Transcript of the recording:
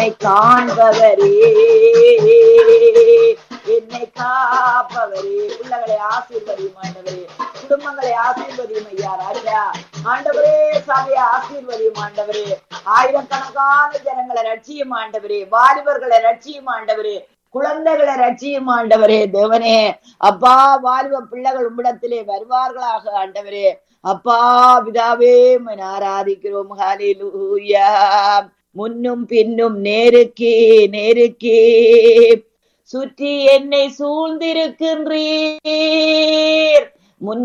என்னை காண்பவரே என்னை காப்பவரே பிள்ளைகளை ஆசீர்வதியும் ஆண்டவரே குடும்பங்களை ஆசீர்வதியும் ஐயா ராஜா ஆண்டவரே சபையை ஆசீர்வதியும் ஆண்டவரே ஆயிரக்கணக்கான ஜனங்களை ரட்சியும் ஆண்டவரே வாலிபர்களை ரட்சியும் ஆண்டவரே குழந்தைகளை ரட்சியும் ஆண்டவரே தேவனே அப்பா வாலிப பிள்ளைகள் உம்மிடத்திலே வருவார்களாக ஆண்டவரே அப்பா பிதாவே உம்மை ஆராதிக்கிறோம் ஹalleluya முன்னும் பின்னும் நேருக்கே நேருக்கே சுற்றி என்னை சூழ்ந்திருக்கின்றீர் முன்